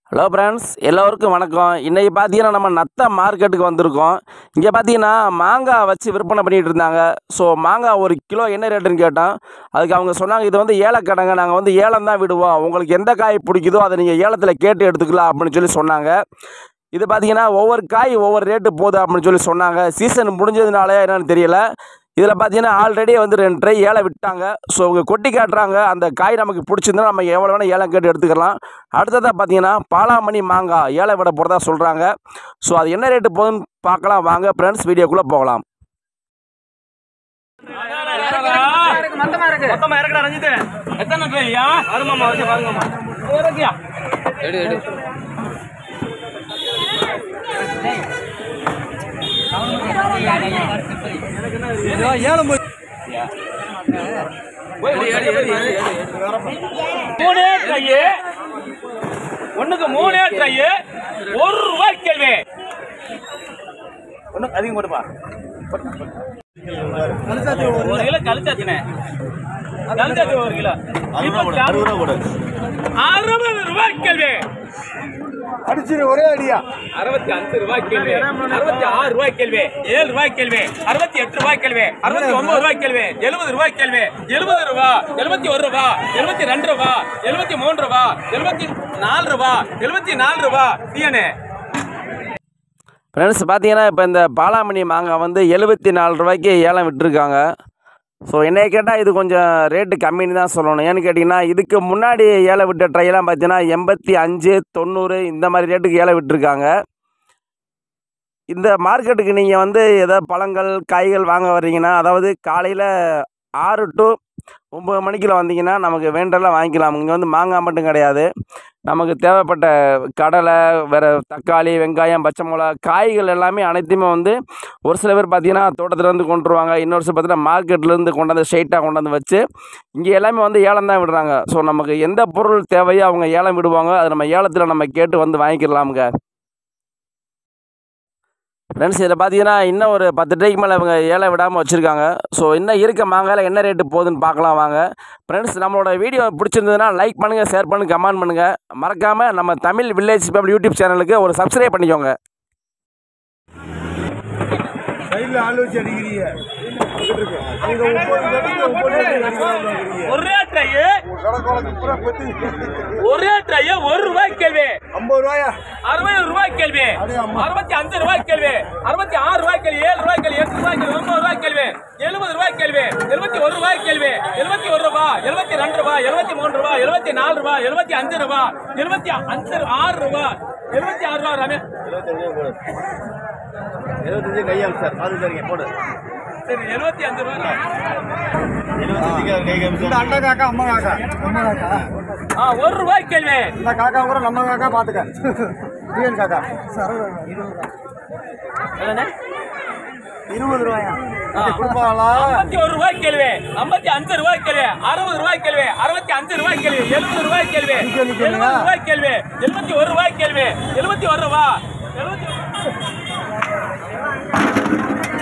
Hello friends எல்லோருக்கும் வணக்கம் இன்றைக்கி பார்த்தீங்கன்னா நம்ம நத்த மார்க்கெட்டுக்கு வந்திருக்கோம் இங்கே பார்த்தீங்கன்னா மாங்காய் வச்சு விற்பனை பண்ணிகிட்டு இருந்தாங்க ஸோ மாங்காய் ஒரு கிலோ என்ன ரேட்டுன்னு கேட்டோம் அதுக்கு அவங்க சொன்னாங்க இது வந்து ஏலக்கடைங்க நாங்கள் வந்து ஏலம் தான் விடுவோம் உங்களுக்கு எந்த காய் பிடிக்குதோ அதை நீங்கள் ஏலத்தில் கேட்டு எடுத்துக்கலாம் அப்படின்னு சொல்லி சொன்னாங்க இது பார்த்தீங்கன்னா ஒவ்வொரு காய் ஒவ்வொரு ரேட்டு போகுது அப்படின்னு சொல்லி சொன்னாங்க சீசன் முடிஞ்சதுனால என்னன்னு தெரியல இதில் பார்த்தீங்கன்னா ஆல்ரெடி வந்து ரெண்டு ட்ரை ஏலை விட்டாங்க ஸோ அவங்க கொட்டி காட்டுறாங்க அந்த காய் நமக்கு பிடிச்சிருந்தா நம்ம எவ்வளோ வேணால் ஏலம் கேட்டு எடுத்துக்கலாம் அடுத்ததாக பார்த்தீங்கன்னா பாலாமணி மாங்காய் ஏலை விட போகிறதா சொல்கிறாங்க ஸோ அது என்ன ரேட்டு போகுதுன்னு பார்க்கலாம் வாங்க ஃப்ரெண்ட்ஸ் வீடியோக்குள்ளே போகலாம் மொத்தமா இருக்கு மொத்தமா இறக்குடா ரஞ்சித் எத்தனை ட்ரையா வருமாமா வச்சு பாருங்கம்மா இறக்கியா எடு எடு மூணே ட்ரையு ஒண்ணுக்கு மூணே ட்ரையு ஒரு ரூபாய் கேள்வி ஒண்ணு அதிகம் போட்டுப்பா ஒரு கிலோ கழிச்சாச்சுனே கழிச்சாச்சு ஒரு கிலோ அறுபது ரூபாய் கேள்வி அடிச்சிரு ஒரே அடியா அறுபத்தி அஞ்சு ரூபாய் கேள்வி அறுபத்தி ஆறு ரூபாய் கேள்வி ஏழு ரூபாய் கேள்வி அறுபத்தி எட்டு ரூபாய் கேள்வி அறுபத்தி ஒன்பது ரூபாய் கேள்வி எழுபது ரூபாய் கேள்வி எழுபது ரூபா எழுபத்தி ஒரு ரூபா எழுபத்தி ரெண்டு ரூபா எழுபத்தி மூன்று ரூபா எழுபத்தி நாலு ரூபா எழுபத்தி நாலு ரூபா டிஎனே ஃப்ரெண்ட்ஸ் பார்த்தீங்கன்னா இப்போ இந்த பாலாமணி மாங்காய் வந்து எழுபத்தி நாலு ரூபாய்க்கு ஏலம் விட்டுருக்காங்க ஸோ என்னைய கேட்டால் இது கொஞ்சம் ரேட்டு கம்மின்னு தான் சொல்லணும் ஏன்னு கேட்டிங்கன்னா இதுக்கு முன்னாடி ஏலம் விட்ட ட்ரையெல்லாம் பார்த்தீங்கன்னா எண்பத்தி அஞ்சு தொண்ணூறு இந்த மாதிரி ரேட்டுக்கு ஏலம் விட்டுருக்காங்க இந்த மார்க்கெட்டுக்கு நீங்கள் வந்து ஏதாவது பழங்கள் காய்கள் வாங்க வர்றீங்கன்னா அதாவது காலையில் ஆறு டு ஒம்பது மணிக்குள்ள வந்தீங்கன்னா நமக்கு வேண்டெல்லாம் வாங்கிக்கலாம் இங்கே வந்து மாங்காய் மட்டும் கிடையாது நமக்கு தேவைப்பட்ட கடலை வேறு தக்காளி வெங்காயம் பச்சை மிளகா காய்கள் எல்லாமே அனைத்துமே வந்து ஒரு சில பேர் பார்த்தீங்கன்னா தோட்டத்துலேருந்து கொண்டு வருவாங்க இன்னொரு சில பார்த்தீங்கன்னா மார்க்கெட்லேருந்து கொண்டாந்து ஸ்ட்ரைட்டாக கொண்டாந்து வச்சு இங்கே எல்லாமே வந்து ஏலம் தான் விடுறாங்க ஸோ நமக்கு எந்த பொருள் தேவையோ அவங்க ஏலம் விடுவாங்க அது நம்ம ஏலத்தில் நம்ம கேட்டு வந்து வாங்கிக்கலாமுங்க ஃப்ரெண்ட்ஸ் இதில் பார்த்தீங்கன்னா இன்னும் ஒரு பத்து ட்ரைக்கு மேலே இவங்க ஏலம் விடாமல் வச்சுருக்காங்க ஸோ இன்னும் இருக்க மாங்காயில் என்ன ரேட்டு போகுதுன்னு பார்க்கலாம் வாங்க ஃப்ரெண்ட்ஸ் நம்மளோட வீடியோ பிடிச்சிருந்ததுன்னா லைக் பண்ணுங்கள் ஷேர் பண்ணுங்கள் கமெண்ட் பண்ணுங்கள் மறக்காமல் நம்ம தமிழ் வில்லேஜ் பீப்பிள் யூடியூப் சேனலுக்கு ஒரு சப்ஸ்கிரைப் பண்ணிக்கோங்க சைடுல ஆள் வச்சு அடிக்கிறீங்க நீங்க ஒன்பது பேருக்கு ஒன்பது பேருக்கு அடிக்கிறீங்க ஒரே ட்ரையு கடற்கொலைக்கு பூரா பத்தி ஒரே ட்ரையு ஒரு ரூபாய் கேள்வி ஐம்பது ரூபாயா அறுபது ரூபாய் கேள்வி அடே அம்மா. அறுபத்தி அஞ்சு ரூபாய் கேள்வி அறுபத்தி ஆறு ரூபாய் கேள்வி ஏழு ரூபாய் கேள்வி எட்டு ரூபாய் கேள்வி ஒன்பது ரூபாய் கேள்வி எழுபது ரூபாய் கேள்வி எழுபத்தி ஒரு ரூபாய் கேள்வி எழுபத்தி ஒரு ரூபா எழுபத்தி ரெண்டு ரூபா எழுபத்தி மூன்று ரூபா எழுபத்தி நாலு ரூபா எழுபத்தி அஞ்சு ரூபா எழுபத்தி அஞ்சு ஆறு ரூபா எழுபத்தி ஆறு ரூபா ரமே இருபத்தஞ்சு கையால் சார் பாரு சரிங்க போடு சரி எழுபத்தி அஞ்சு ரூபா இந்த அண்ணா காக்கா அம்மா காக்கா அம்மா காக்கா ஆ ஒரு ரூபாய் கேள்வி இந்த காக்கா கூட நம்ம காக்கா பாத்துக்க டிஎன் காக்கா என்னண்ணே? இருபது ரூபாயா ஆ. கொடுப்பாங்களா ஐம்பத்தி ஒரு ரூபாய் கேள்வி ஐம்பத்தி அஞ்சு ரூபாய் கேள்வி அறுபது ரூபாய் கேள்வி அறுபத்தி அஞ்சு ரூபாய் கேள்வி எழுபது ரூபாய் கேள்வி கேள்வி கேளுங்க. எழுபது ரூபாய் கேள்வி எழுபத்தி ஒரு ரூபாய் கேள்வி எழுபத்தி ஒரு ரூபா எழுபத்தி